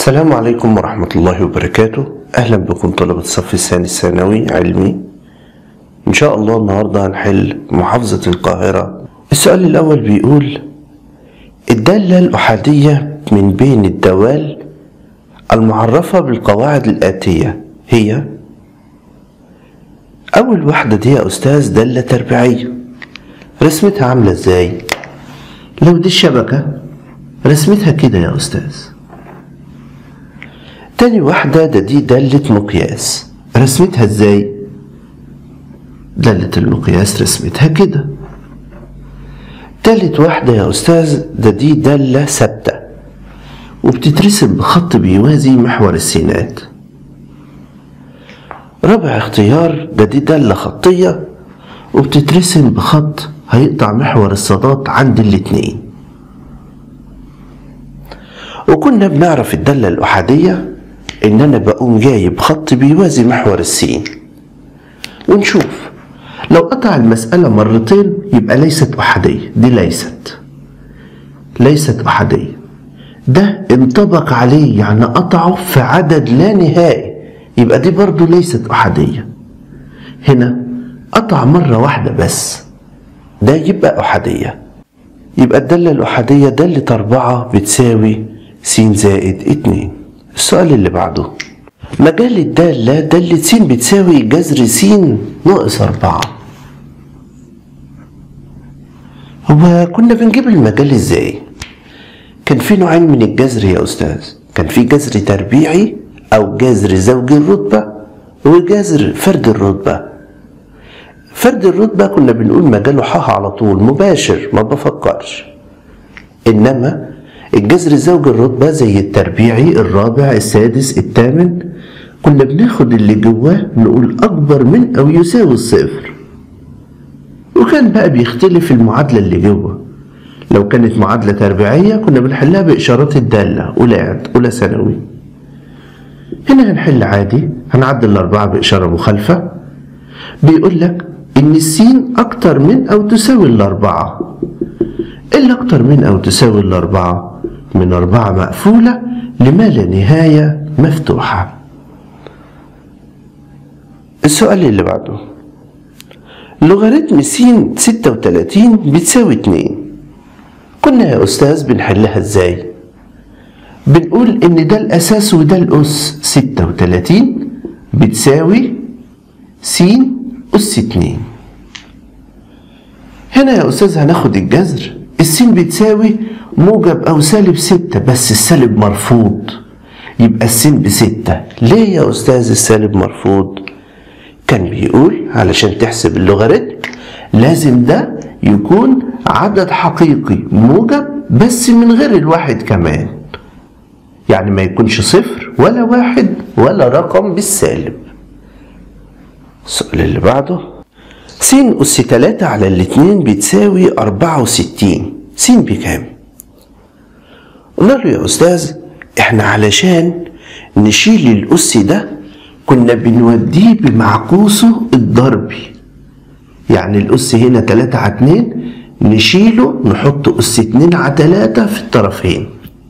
السلام عليكم ورحمة الله وبركاته أهلا بكم طلبة الصف الثاني الثانوي علمي إن شاء الله النهاردة هنحل محافظة القاهرة السؤال الأول بيقول الدالة الأحادية من بين الدوال المعرفة بالقواعد الآتية هي أول واحدة دي يا أستاذ دالة تربيعية رسمتها عاملة إزاي؟ لو دي الشبكة رسمتها كده يا أستاذ تاني واحدة ده دي دالة مقياس رسمتها ازاي؟ دالة المقياس رسمتها كده تالت واحدة يا أستاذ ده دي دالة ثابتة وبتترسم بخط بيوازي محور السينات رابع اختيار ده دي دالة خطية وبتترسم بخط هيقطع محور الصادات عند الاتنين وكنا بنعرف الدالة الأحادية إن أنا بقوم جايب خط بيوازي محور السين ونشوف لو قطع المسألة مرتين يبقى ليست أحادية دي ليست ليست أحادية ده انطبق عليه يعني قطعه في عدد لا نهائي يبقى دي برضو ليست أحادية هنا قطع مرة واحدة بس ده يبقى أحادية يبقى الدالة الأحادية دالة أربعة بتساوي س زائد اتنين السؤال اللي بعده مجال الدالة دالة س بتساوي جذر س ناقص أربعة هو كنا بنجيب المجال ازاي؟ كان في نوعين من الجذر يا أستاذ كان في جذر تربيعي أو جذر زوجي الرتبة وجذر فرد الرتبة فرد الرتبة كنا بنقول مجاله ح على طول مباشر ما بفكرش إنما الجذر زوج الرتبة زي التربيعي الرابع السادس الثامن كنا بناخد اللي جواه نقول أكبر من أو يساوي الصفر وكان بقى بيختلف المعادلة اللي جوه لو كانت معادلة تربيعية كنا بنحلها بإشارات الدالة أولى أولى ثانوي هنا هنحل عادي هنعدل الأربعة بإشارة مخالفة بيقول لك إن السين أكتر من أو تساوي الأربعة إلا أكتر من أو تساوي الأربعة من أربعة مقفولة لما لا نهاية مفتوحة السؤال اللي بعده لوغاريتم س 36 بتساوي 2 كنا يا أستاذ بنحلها إزاي؟ بنقول إن ده الأساس وده الأس 36 بتساوي س أس 2 هنا يا أستاذ هناخد الجذر السين بتساوي موجب أو سالب ستة بس السالب مرفوض يبقى السين بستة ليه يا أستاذ السالب مرفوض كان بيقول علشان تحسب اللوغاريتم لازم ده يكون عدد حقيقي موجب بس من غير الواحد كمان يعني ما يكونش صفر ولا واحد ولا رقم بالسالب السؤال اللي بعده س أس تلاتة على الاتنين بتساوي أربعة وستين س بكام؟ قلنا له يا أستاذ إحنا علشان نشيل الأس ده كنا بنوديه بمعكوسه الضربي يعني الأس هنا تلاتة على اتنين نشيله نحط أس اتنين على تلاتة في الطرفين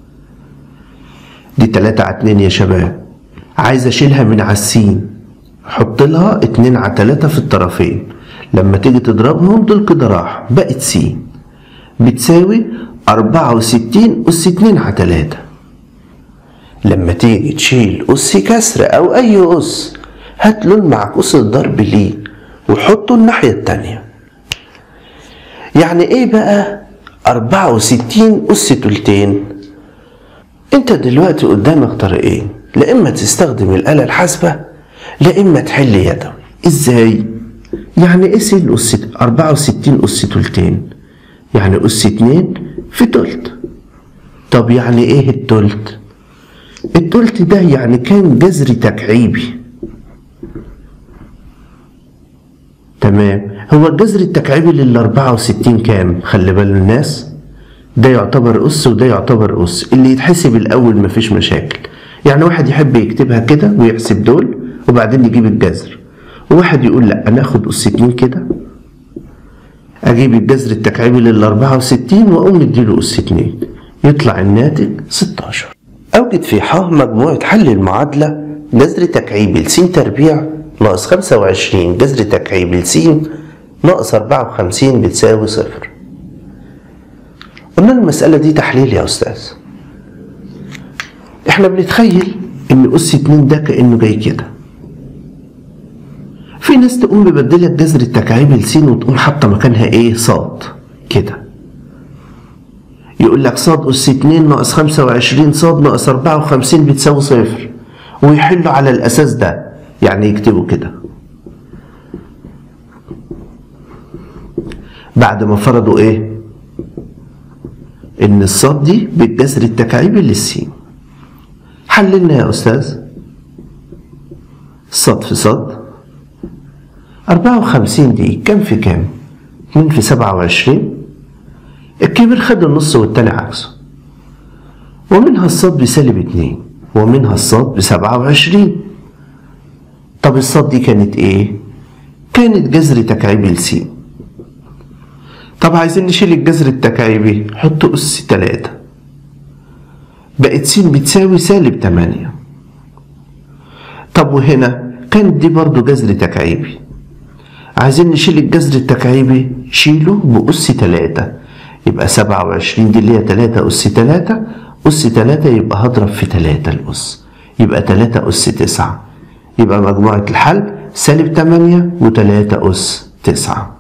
دي تلاتة على اتنين يا شباب عايز أشيلها من على السين حط لها اتنين على تلاتة في الطرفين لما تيجي تضربهم دول كده راح بقت س بتساوي أربعة وستين أس اتنين على تلاتة لما تيجي تشيل أس كسر أو أي أس هات له المعكوس الضرب ليه وحطه الناحية التانية يعني إيه بقى أربعة وستين أس تلتين أنت دلوقتي قدامك طريقين لا إما تستخدم الآلة الحاسبة لا إما تحل يدوي إزاي؟ يعني ايه س أس 64 أس تلتين؟ يعني أس اتنين في تلت طب يعني ايه التلت؟ التلت ده يعني كان جذر تكعيبي تمام هو الجذر التكعيبي لل 64 كام؟ خلي بال الناس ده يعتبر أس وده يعتبر أس اللي يتحسب الأول مفيش مشاكل يعني واحد يحب يكتبها كده ويحسب دول وبعدين يجيب الجذر وواحد يقول لا انا اخد اس 2 كده اجيب الجذر التكعيبي لل 64 واقوم مديله اس 2 يطلع الناتج 16 أوجد في ح مجموعة حل المعادلة جذر تكعيب ل س تربيع ناقص خمسة وعشرين جذر تكعيب ل س ناقص أربعة وخمسين بتساوي صفر قلنا المسألة دي تحليل يا أستاذ احنا بنتخيل ان أس اتنين ده كأنه جاي كده في ناس تقوم مبدلة جذر التكعيب ل س وتقوم حاطة مكانها ايه صاد كده يقول لك صاد أس 2 ناقص 25 صاد ناقص 54 بتساوي صفر ويحلوا على الأساس ده يعني يكتبوا كده بعد ما فرضوا إيه؟ إن الصاد دي بالجذر التكعيبي للسين حللنا يا أستاذ صاد في صاد 54 دي كام في كام؟ 2 في 27 الكبير خد النص والتاني عكسه ومنها الصاد بسالب اتنين ومنها الصاد بسبعة وعشرين طب الصاد دي كانت ايه؟ كانت جذر تكعيبي لسين طب عايزين نشيل الجذر التكعيبي حط أس تلاتة بقت س بتساوي سالب تمانية طب وهنا كانت دي برضو جذر تكعيبي عايزين نشيل الجذر التكعيبي شيله بأس تلاتة يبقى سبعة وعشرين دي اللي هي تلاتة أس تلاتة أس تلاتة يبقى هضرب في تلاتة الأس يبقى تلاتة أس تسعة يبقى مجموعة الحل سالب تمانية وتلاتة أس تسعة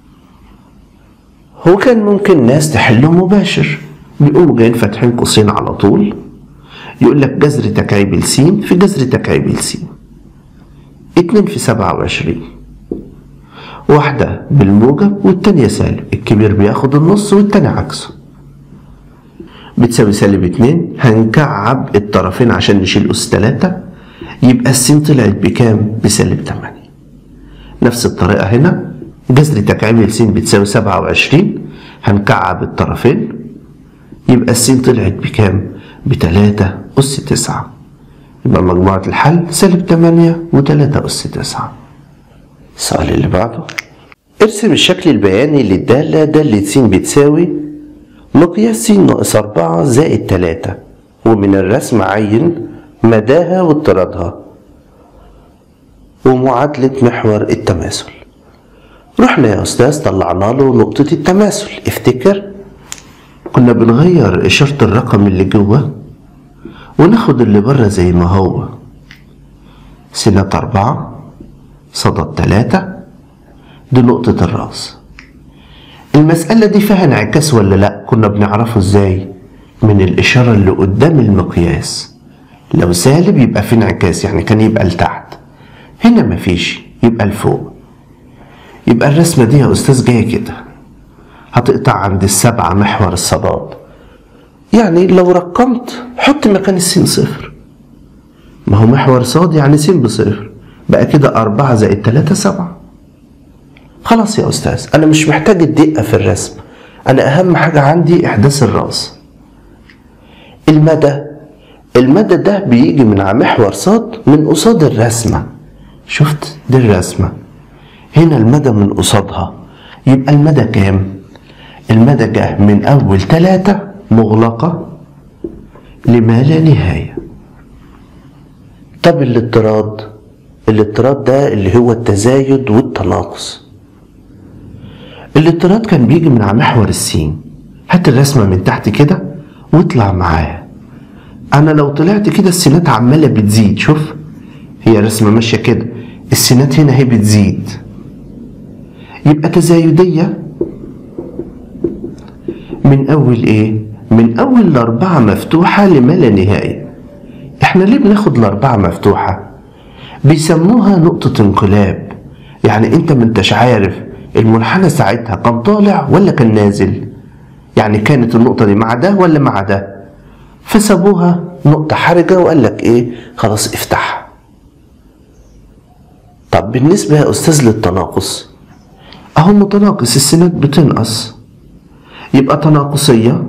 هو كان ممكن ناس تحله مباشر بيقوموا جايين فاتحين قوسين على طول يقول لك جذر تكعيب السين في جذر تكعيب السين اتنين في سبعة وعشرين واحدة بالموجب والتانية سالب الكبير بياخد النص والتاني عكسه بتساوي سالب اتنين هنكعب الطرفين عشان نشيل أس تلاتة يبقى السين طلعت بكام؟ بسالب تمانية نفس الطريقة هنا جذر تكعيب السين بتساوي سبعة وعشرين هنكعب الطرفين يبقى السين طلعت بكام؟ بتلاتة أس تسعة يبقى مجموعة الحل سالب تمانية وتلاتة أس تسعة السؤال اللي بعده ارسم الشكل البياني للدالة دالة س بتساوي مقياس س ناقص أربعة زائد تلاتة ومن الرسم عين مداها واضطرادها ومعادلة محور التماثل رحنا يا أستاذ طلعنا له نقطة التماثل افتكر كنا بنغير إشارة الرقم اللي جوه وناخد اللي بره زي ما هو سنة أربعة صدد تلاتة دي نقطة الرأس المسألة دي فيها انعكاس ولا لأ كنا بنعرفه ازاي من الإشارة اللي قدام المقياس لو سالب يبقى في انعكاس يعني كان يبقى لتحت هنا مفيش يبقى لفوق يبقى الرسمة دي يا أستاذ جاية كده هتقطع عند السبعة محور الصداد يعني لو رقمت حط مكان السين صفر ما هو محور صاد يعني س بصفر بقى كده أربعة زائد تلاتة سبعة خلاص يا أستاذ أنا مش محتاج الدقة في الرسم أنا أهم حاجة عندي إحداث الرأس المدى المدى ده بيجي من على محور صاد من قصاد الرسمة شفت دي الرسمة هنا المدى من قصادها يبقى المدى كام المدى جه من أول تلاتة مغلقة لما لا نهاية طب الاضطراد الاضطراد ده اللي هو التزايد والتناقص الاضطراد كان بيجي من على محور السين هات الرسمة من تحت كده واطلع معاها انا لو طلعت كده السينات عمالة بتزيد شوف هي الرسمة ماشية كده السينات هنا هي بتزيد يبقى تزايدية من اول ايه من اول الاربعة مفتوحة لما لا نهاية احنا ليه بناخد الاربعة مفتوحة بيسموها نقطة انقلاب يعني انت ما انتش عارف المنحنى ساعتها كان طالع ولا كان نازل يعني كانت النقطة دي مع ده ولا مع ده فسابوها نقطة حرجة وقال لك ايه خلاص افتحها طب بالنسبة يا أستاذ للتناقص أهو متناقص السنات بتنقص يبقى تناقصية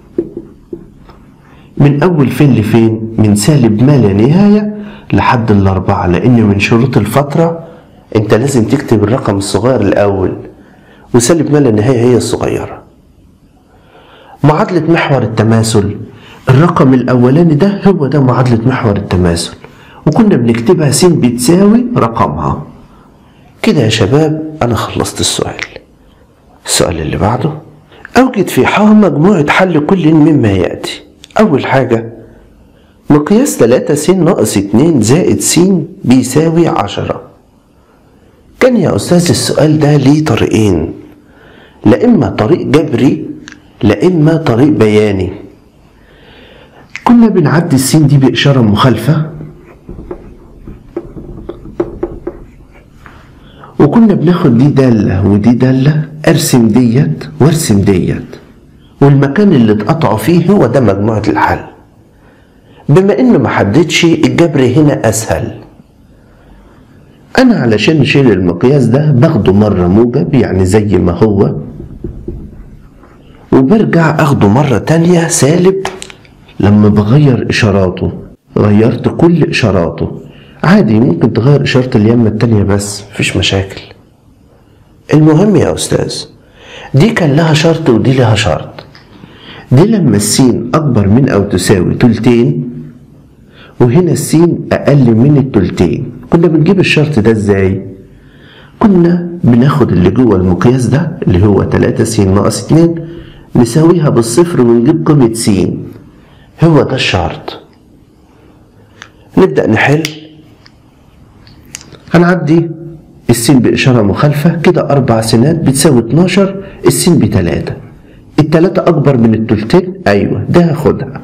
من أول فين لفين من سالب ما لا نهاية لحد الأربعة لأن من شروط الفترة أنت لازم تكتب الرقم الصغير الأول وسالب ما لا نهاية هي الصغيرة معادلة محور التماثل الرقم الأولاني ده هو ده معادلة محور التماثل وكنا بنكتبها س بتساوي رقمها كده يا شباب أنا خلصت السؤال السؤال اللي بعده أوجد في ح مجموعة حل كل مما يأتي أول حاجة مقياس 3 س ناقص 2 زائد س بيساوي 10 كان يا أستاذ السؤال ده ليه طريقين لا إما طريق جبري لا إما طريق بياني كنا بنعدي السين دي بإشارة مخالفة وكنا بناخد دي دالة ودي دالة أرسم ديت وأرسم ديت والمكان اللي اتقطعوا فيه هو ده مجموعة الحل بما إنه محددش الجبر هنا أسهل أنا علشان أشيل المقياس ده باخده مرة موجب يعني زي ما هو وبرجع أخده مرة تانية سالب لما بغير إشاراته غيرت كل إشاراته عادي ممكن تغير إشارة اليمة التانية بس مفيش مشاكل المهم يا أستاذ دي كان لها شرط ودي لها شرط دي لما السين أكبر من أو تساوي تلتين وهنا السين أقل من التلتين كنا بنجيب الشرط ده إزاي؟ كنا بناخد اللي جوه المقياس ده اللي هو 3 س ناقص 2 نساويها بالصفر ونجيب قيمة س هو ده الشرط نبدأ نحل هنعدي السين بإشارة مخالفة كده أربع سينات بتساوي 12 السين بتلاتة التلاتة أكبر من التلتين أيوة ده هاخدها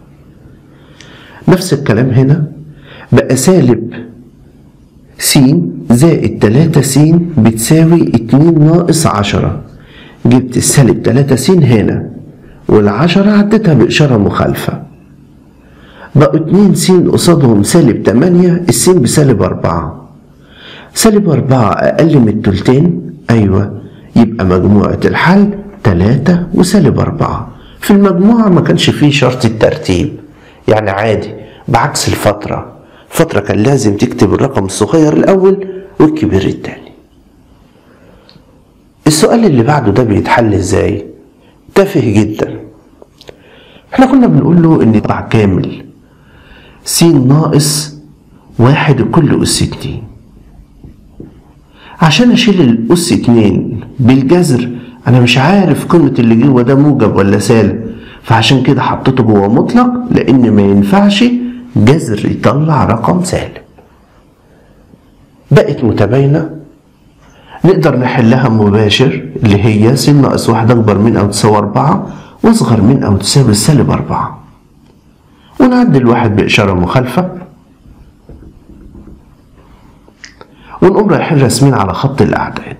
نفس الكلام هنا بقى سالب س زائد تلاتة س بتساوي اتنين ناقص عشرة جبت السالب تلاتة س هنا والعشرة عديتها بإشارة مخالفة بقوا اتنين س قصادهم سالب تمانية السين بسالب أربعة سالب أربعة أقل من التلتين أيوة يبقى مجموعة الحل تلاتة وسالب أربعة في المجموعة ما كانش فيه شرط الترتيب يعني عادي بعكس الفترة الفترة كان لازم تكتب الرقم الصغير الأول والكبير التاني السؤال اللي بعده ده بيتحل ازاي تافه جدا احنا كنا بنقول له ان يطلع كامل س ناقص واحد كل أس اتنين عشان أشيل الأس اتنين بالجذر أنا مش عارف قيمة اللي جوه ده موجب ولا سالب فعشان كده حطيته جوه مطلق لأن ما ينفعش جذر يطلع رقم سالب بقت متباينة نقدر نحلها مباشر اللي هي س ناقص واحد أكبر من أو تساوي أربعة وأصغر من أو تساوي سالب أربعة ونعدل واحد بإشارة مخالفة ونقوم رايحين راسمين على خط الأعداد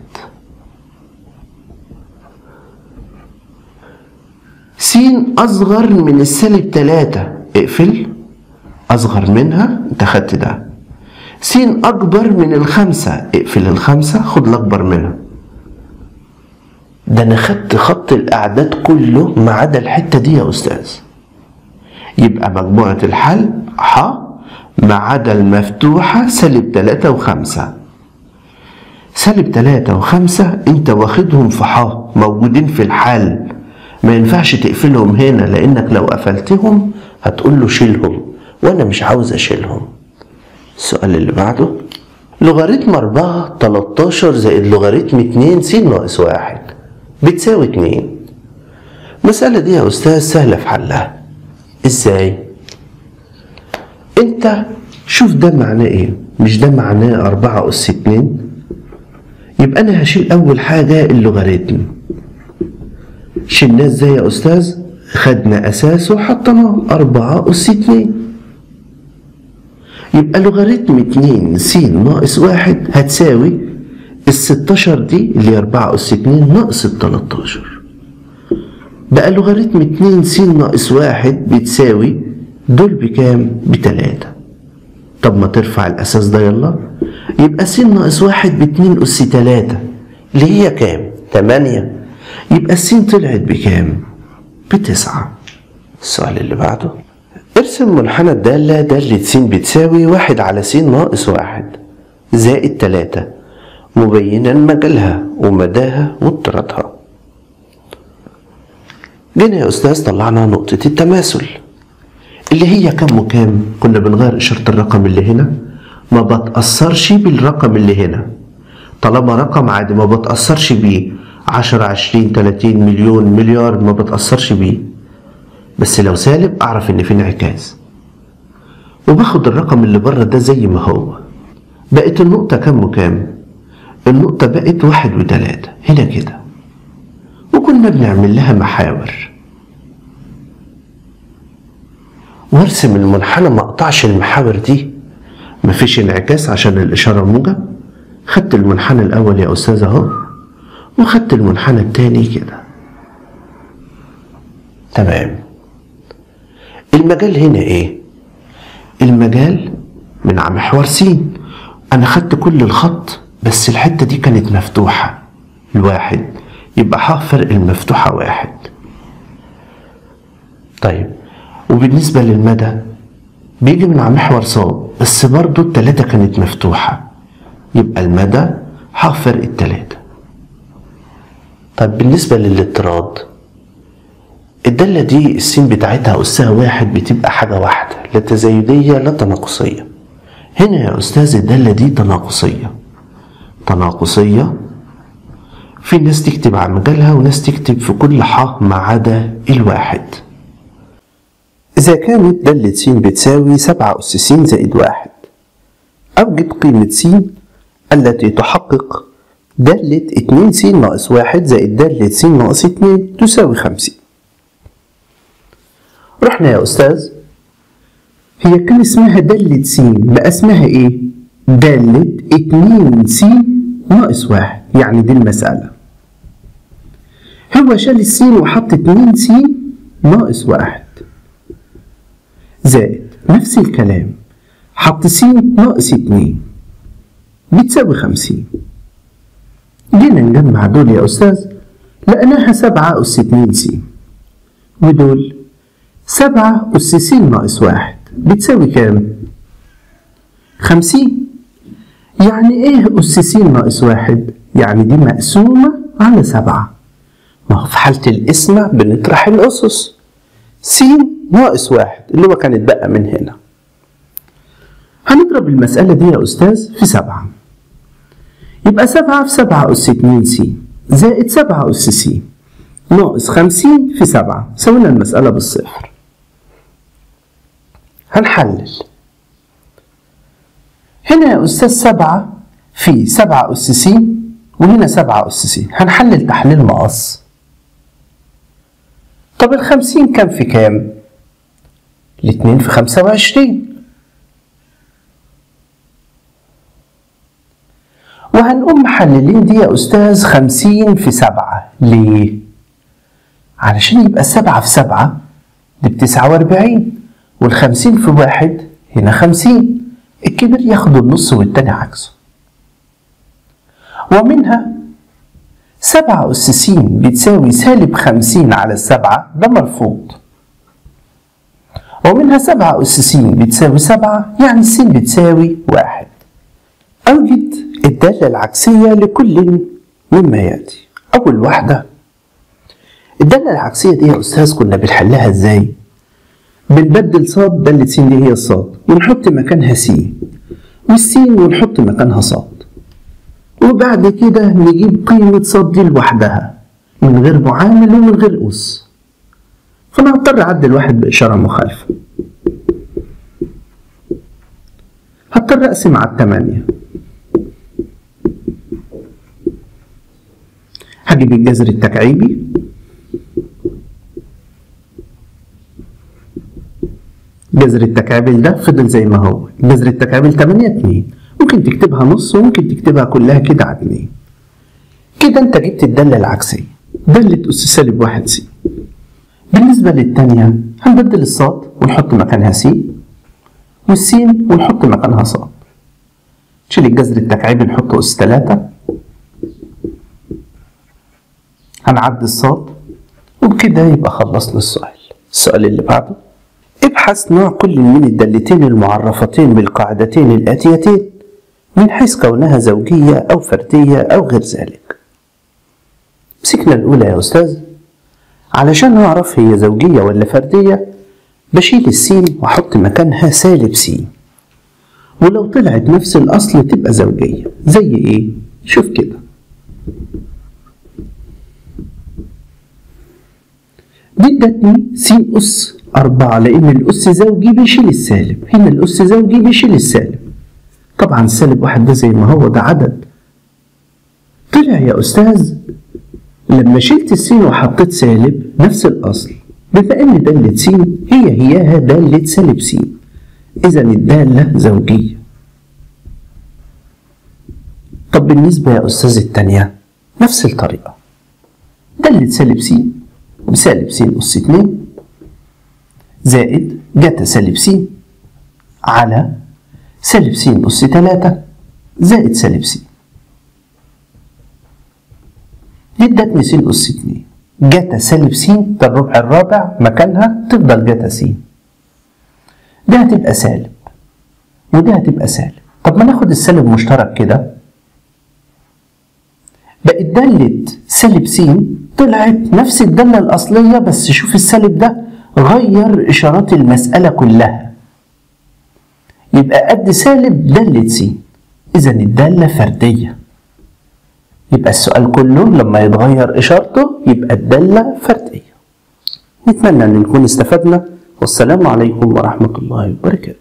س أصغر من السالب تلاتة اقفل أصغر منها أنت خدت ده س أكبر من الخمسة اقفل الخمسة خد الأكبر منها ده أنا خدت خط الأعداد كله ما عدا الحتة دي يا أستاذ يبقى مجموعة الحل ح ما عدا المفتوحة سالب تلاتة وخمسة سالب تلاتة وخمسة انت واخدهم في ح موجودين في الحل ما ينفعش تقفلهم هنا لانك لو قفلتهم هتقول له شيلهم وانا مش عاوز اشيلهم السؤال اللي بعده لوغاريتم أربعة تلاتاشر زائد لوغاريتم اتنين س ناقص واحد بتساوي اتنين المسألة دي يا أستاذ سهلة في حلها ازاي انت شوف ده معناه ايه مش ده معناه أربعة أس اتنين يبقى أنا هشيل أول حاجة اللوغاريتم شلناه ازاي يا أستاذ خدنا أساسه حطيناه أربعة أس اتنين يبقى لوغاريتم اتنين س ناقص واحد هتساوي الستاشر دي اللي هي أربعة أس اتنين ناقص التلاتاشر بقى لوغاريتم اتنين س ناقص واحد بتساوي دول بكام؟ بتلاتة طب ما ترفع الأساس ده يلا يبقى س ناقص واحد باتنين أس تلاتة اللي هي كام؟ تمانية يبقى السين طلعت بكام؟ بتسعة السؤال اللي بعده ارسم منحنى الدالة دالة س بتساوي واحد على س ناقص واحد زائد تلاتة مبينا مجالها ومداها واضطرادها جينا يا أستاذ طلعنا نقطة التماثل اللي هي كم وكام كنا بنغير إشارة الرقم اللي هنا ما بتأثرش بالرقم اللي هنا طالما رقم عادي ما بتأثرش بيه عشرة عشرين تلاتين مليون مليار ما بتأثرش بيه بس لو سالب أعرف إن في انعكاس وباخد الرقم اللي بره ده زي ما هو بقت النقطة كام وكام النقطة بقت واحد وتلاتة هنا كده وكنا بنعمل لها محاور وارسم المنحنى ما اقطعش المحاور دي مفيش انعكاس عشان الإشارة موجب خدت المنحنى الأول يا أستاذ أهو وخدت المنحنى التاني كده تمام المجال هنا إيه؟ المجال من على محور س أنا خدت كل الخط بس الحتة دي كانت مفتوحة الواحد يبقى ح فرق المفتوحة واحد طيب وبالنسبة للمدى بيجي من على محور ص بس برضو التلاتة كانت مفتوحة يبقى المدى ح فرق التلاتة طيب بالنسبة للاضطراد الدالة دي السين بتاعتها أسها واحد بتبقى حاجة واحدة لا تزايدية لا تناقصية هنا يا أستاذ الدالة دي تناقصية تناقصية في ناس تكتب على مجالها وناس تكتب في كل ح ما عدا الواحد إذا كانت دالة س بتساوي سبعة أس س زائد واحد أوجد قيمة س التي تحقق دالة اتنين س ناقص واحد زائد دالة س ناقص اتنين تساوي خمسين رحنا يا أستاذ هي كان اسمها دالة س بقى اسمها إيه؟ دالة اتنين س ناقص واحد يعني دي المسألة هو شال السين وحط اتنين س ناقص واحد زائد نفس الكلام حط س ناقص اتنين بتساوي خمسين جينا نجمع دول يا أستاذ لقيناها سبعة أس اتنين س ودول سبعة أس س ناقص واحد بتساوي كام؟ خمسين يعني إيه أس س ناقص واحد؟ يعني دي مقسومة على سبعة ما هو في حالة القسمة بنطرح الأسس س ناقص واحد اللي هو كان اتبقى من هنا هنضرب المسألة دي يا أستاذ في سبعة يبقى سبعة في سبعة أس اتنين س زائد سبعة أس س ناقص خمسين في سبعة سوينا المسألة بالصفر هنحلل هنا يا أستاذ سبعة في سبعة أس س وهنا سبعة أس س هنحلل تحليل مقص طب الخمسين كام في كام؟ الاتنين في خمسة وعشرين وهنقوم محللين دي يا أستاذ خمسين في سبعة ليه؟ علشان يبقى سبعة في سبعة دي بتسعة وأربعين والخمسين في واحد هنا خمسين الكبير ياخد النص والتاني عكسه ومنها سبعة أس س بتساوي سالب خمسين على السبعة ده مرفوض ومنها سبعة أس س بتساوي سبعة يعني الس بتساوي واحد أوجد الدالة العكسية لكل مما يأتي أول واحدة الدالة العكسية دي يا أستاذ كنا بنحلها إزاي؟ بنبدل صاد دالة س دي هي الصاد ونحط مكانها س والسين ونحط مكانها صاد وبعد كده نجيب قيمة صاد دي لوحدها من غير معامل ومن غير أس فأنا هضطر أعدل واحد بإشارة مخالفة هضطر أقسم على التمانية هجيب الجذر التكعيبي جذر التكعيبل ده فضل زي ما هو جذر التكعيبل 8 2 ممكن تكتبها نص وممكن تكتبها كلها كده على 2 كده انت جبت الدالة العكسية دالة أس سالب واحد س بالنسبة للتانية هنبدل الصاد ونحط مكانها س والسين ونحط مكانها صاد نشيل الجذر التكعيبي نحط أس 3 هنعدي الصاد وبكده يبقى خلصنا السؤال السؤال اللي بعده ابحث نوع كل من الدالتين المعرفتين بالقاعدتين الآتيتين من حيث كونها زوجية أو فردية أو غير ذلك مسكنا الأولى يا أستاذ علشان أعرف هي زوجية ولا فردية بشيل السين واحط مكانها سالب س ولو طلعت نفس الأصل تبقى زوجية زي إيه؟ شوف كده دي ادتني س أس أربعة لأن الأس زوجي بيشيل السالب هنا الأس زوجي بيشيل السالب طبعا السالب واحد ده زي ما هو ده عدد طلع يا أستاذ لما شلت السين وحطيت سالب نفس الأصل بما إن دالة س هي هياها دالة سالب س إذا الدالة زوجية طب بالنسبة يا أستاذ التانية نفس الطريقة دالة سالب س بسالب س أس اتنين زائد جتا سالب س على سالب س أس تلاتة زائد سالب س دي ادتني س أس اتنين جتا سالب س ده الربع الرابع مكانها تفضل جتا س دي هتبقى سالب ودي هتبقى سالب طب ما ناخد السالب مشترك كده بقت دالة سالب س طلعت نفس الدالة الأصلية بس شوف السالب ده غير إشارات المسألة كلها يبقى قد سالب دالة س إذا الدالة فردية يبقى السؤال كله لما يتغير إشارته يبقى الدالة فردية نتمنى أن نكون استفدنا والسلام عليكم ورحمة الله وبركاته